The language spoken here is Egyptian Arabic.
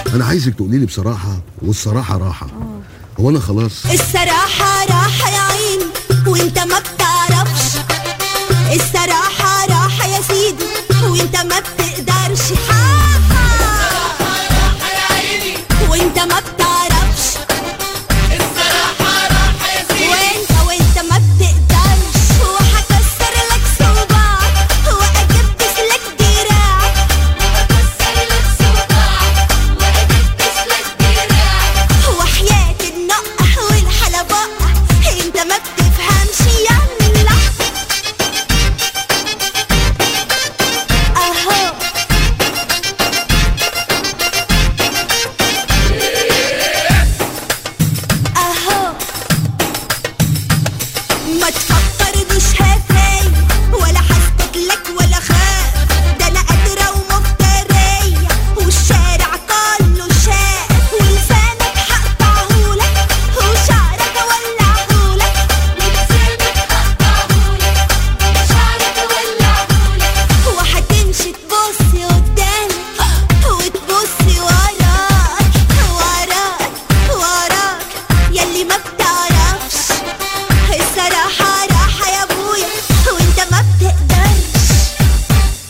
انا عايزك تقولي لي بصراحه والصراحه راحه هو انا خلاص الصراحة راحة يا عين وانت ما بتعرفش الصراحة